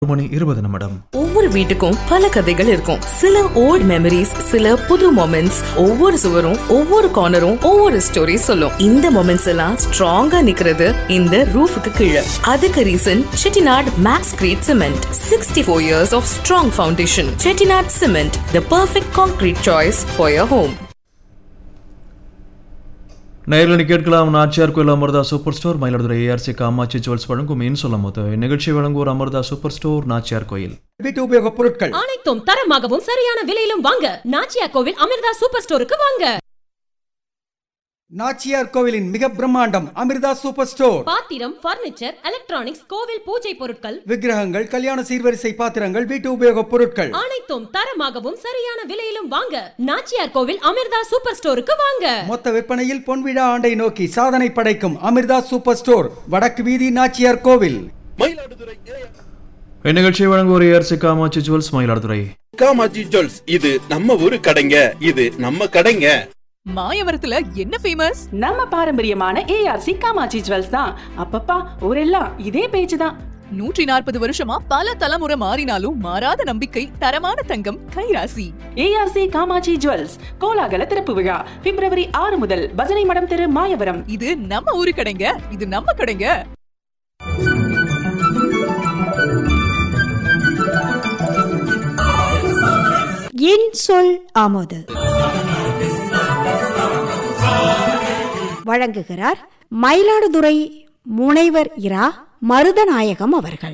மணி இருபது நிமிடம் ஒவ்வொரு வீட்டுக்கும் பல கதைகள் இருக்கும் சில ஓல்ட் மெமரிஸ் சில புது மொமெண்ட்ஸ் ஒவ்வொரு சுவரும் ஒவ்வொரு கார்னரும் ஒவ்வொரு ஸ்டோரி சொல்லும் இந்த மொமெண்ட்ஸ் எல்லாம் ஸ்ட்ராங்கா நிக்கிறது இந்த ரூஃபுக்கு கீழே அதுக்கு reason Chettinad max crete cement sixty four years of strong foundation Chettinad cement the perfect concrete choice for your home நேரில் கேட்கலாம் Nachiyar Koil Amirtha super store Mayiladuthurai ARC Kamatchi jewels வழங்கும் மீன் சொல்ல மொத்த நிகழ்ச்சி வழங்குவோர் அமர்தா சூப்பர் ஸ்டோர் நாச்சியார் கோயில் வீட்டு உபயோகப் பொருட்கள் அனைத்தும் தரமாகவும் சரியான விலையிலும் வாங்க நாச்சியா கோவில் அமிர்தா சூப்பர் ஸ்டோருக்கு வாங்க நாச்சியார் கோவிலின் மிக பிரம்மாண்டம் அமிர்தா சூப்பர் ஸ்டோர் பாத்திரம் பர்னிச்சர் எலக்ட்ரானிக்ஸ் கோவில் பூஜை பொருட்கள் விக்கிரகங்கள் கல்யாண சீர்வரிசை பாத்திரங்கள் வீட்டு உபயோகப் பொருட்கள் அனைத்தும் தரமாகவும் சரியான விலையிலும் வாங்க நாச்சியார் கோவில் அமிர்தா சூப்பர் ஸ்டோருக்கு வாங்க மொத்த விற்பனையில் பொன்விழா ஆண்டை நோக்கி சாதனை படைக்கும் அமிர்தா சூப்பர் ஸ்டோர் வடக்கு வீதி நாச்சியார் கோவில் மயிலாடுதுறை இந்நிகழ்ச்சியை வழங்குவோர் ARC Kamatchi jewels Mayiladuthurai Kamatchi jewels இது நம்ம ஊரு கடைங்க இது நம்ம கடைங்க மாயவரத்துல என்ன ஃபேமஸ் நம்ம பாரம்பரியமான ஏஆர்சி காமாட்சி ஜுவல்ஸ் தான் அப்பப்பா ஊரெல்லாம் இதே பேச்சு தான் நூற்றி நாற்பது வருஷமா பல தலைமுறை மாறினாலும் மாறாத நம்பிக்கை தரமான தங்கம் கைராசி ஏஆர்சி காமாட்சி ஜுவல்ஸ் கோலாகல திறப்பு விழா பிப்ரவரி ஆறு முதல் பஜனை மடம் தெரு மாயவரம் இது நம்ம ஊரு கடைங்க இது நம்ம கடைங்க என் சொல் ஆமோது வழங்குகிறார் மயிலாடுதுறை முனைவர் இரா மருதநாயகம் அவர்கள்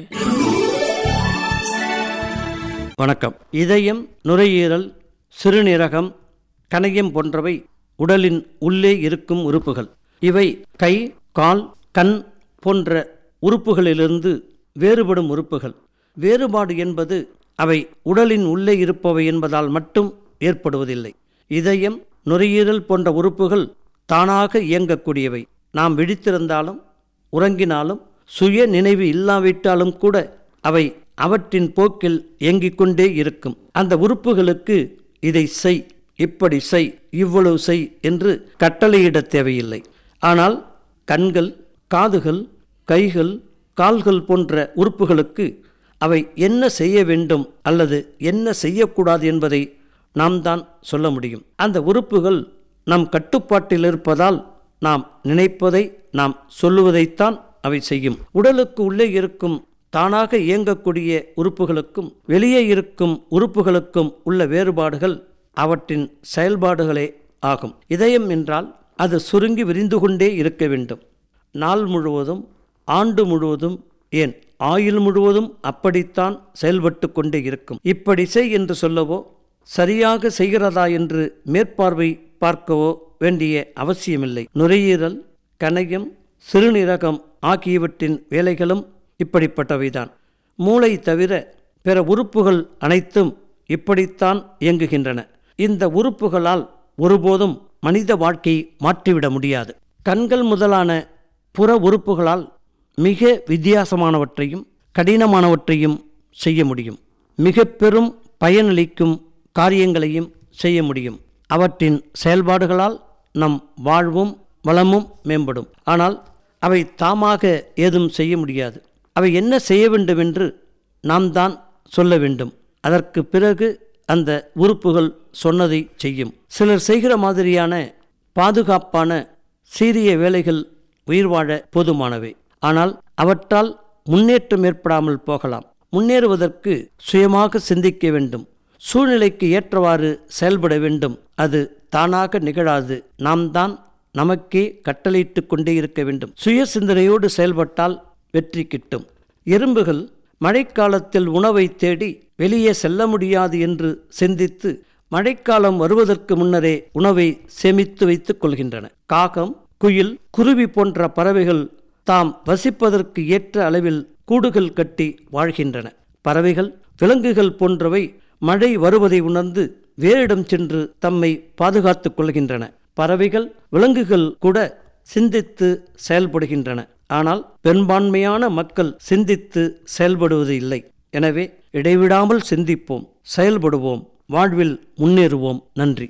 வணக்கம் இதயம் நுரையீரல் சிறுநீரகம் கணையம் போன்றவை உடலின் உள்ளே இருக்கும் உறுப்புகள் இவை கை கால் கண் போன்ற உறுப்புகளிலிருந்து வேறுபடும் உறுப்புகள் வேறுபாடு என்பது அவை உடலின் உள்ளே இருப்பவை என்பதால் மட்டும் ஏற்படுவதில்லை இதயம் நுரையீரல் போன்ற உறுப்புகள் தானாக இயங்கக்கூடியவை நாம் விழித்திருந்தாலும் உறங்கினாலும் சுய நினைவு இல்லாவிட்டாலும் கூட அவை அவற்றின் போக்கில் இயங்கிக் கொண்டே இருக்கும் அந்த உறுப்புகளுக்கு இதை செய் இப்படி செய் இவ்வளவு செய் என்று கட்டளையிட தேவையில்லை ஆனால் கண்கள் காதுகள் கைகள் கால்கள் போன்ற உறுப்புகளுக்கு அவை என்ன செய்ய வேண்டும் அல்லது என்ன செய்யக்கூடாது என்பதை நாம் தான் சொல்ல முடியும் அந்த உறுப்புகள் நம் கட்டுப்பாட்டில் இருப்பதால் நாம் நினைப்பதை நாம் சொல்லுவதைத்தான் அவை செய்யும் உடலுக்கு உள்ளே இருக்கும் தானாக இயங்கக்கூடிய உறுப்புகளுக்கும் வெளியே இருக்கும் உறுப்புகளுக்கும் உள்ள வேறுபாடுகள் அவற்றின் செயல்பாடுகளே ஆகும் இதயம் என்றால் அது சுருங்கி விரிந்து கொண்டே இருக்க வேண்டும் நாள் முழுவதும் ஆண்டு முழுவதும் ஏன் ஆயுள் முழுவதும் அப்படித்தான் செயல்பட்டு கொண்டே இருக்கும் இப்படி செய் என்று சொல்லவோ சரியாக செய்கிறதா என்று மேற்பார்வை பார்க்கவோ வேண்டிய அவசியமில்லை நுரையீரல் கணையம் சிறுநீரகம் ஆகியவற்றின் வேலைகளும் இப்படிப்பட்டவைதான் மூளை தவிர பிற உறுப்புகள் அனைத்தும் இப்படித்தான் இயங்குகின்றன இந்த உறுப்புகளால் ஒருபோதும் மனித வாழ்க்கையை மாற்றிவிட முடியாது கண்கள் முதலான புற உறுப்புகளால் மிக வித்தியாசமானவற்றையும் கடினமானவற்றையும் செய்ய முடியும் மிக பெரும் பயனளிக்கும் காரியங்களையும் செய்ய முடியும் அவற்றின் செயல்பாடுகளால் நம் வாழ்வும் வளமும் மேம்படும் ஆனால் அவை தாமாக ஏதும் செய்ய முடியாது அவை என்ன செய்ய வேண்டும் என்று நாம் தான் சொல்ல வேண்டும் அதற்கு பிறகு அந்த உறுப்புகள் சொன்னதை செய்யும் சிலர் செய்கிற மாதிரியான பாதுகாப்பான சீரிய வேலைகள் உயிர் வாழ போதுமானவை ஆனால் அவற்றால் முன்னேற்றம் ஏற்படாமல் போகலாம் முன்னேறுவதற்கு சுயமாக சிந்திக்க வேண்டும் சூழ்நிலைக்கு ஏற்றவாறு செயல்பட வேண்டும் அது தானாக நிகழாது நாம் தான் நமக்கே கட்டளையிட்டு கொண்டே இருக்க வேண்டும் சுய சிந்தனையோடு செயல்பட்டால் வெற்றி கிட்டும் எறும்புகள் மழைக்காலத்தில் உணவை தேடி வெளியே செல்ல முடியாது என்று சிந்தித்து மழைக்காலம் வருவதற்கு முன்னரே உணவை சேமித்து வைத்துக் கொள்கின்றன காகம் குயில் குருவி போன்ற பறவைகள் தாம் வசிப்பதற்கு ஏற்ற அளவில் கூடுகள் கட்டி வாழ்கின்றன பறவைகள் விலங்குகள் போன்றவை மழை வருவதை உணர்ந்து வேறிடம் சென்று தம்மை பாதுகாத்துக் கொள்கின்றன பறவைகள் விலங்குகள் கூட சிந்தித்து செயல்படுகின்றன ஆனால் பெரும்பான்மையான மக்கள் சிந்தித்து செயல்படுவது இல்லை எனவே இடைவிடாமல் சிந்திப்போம் செயல்படுவோம் வாழ்வில் முன்னேறுவோம் நன்றி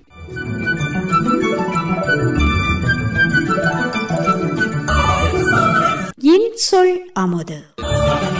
இன் சொல் ஆமோது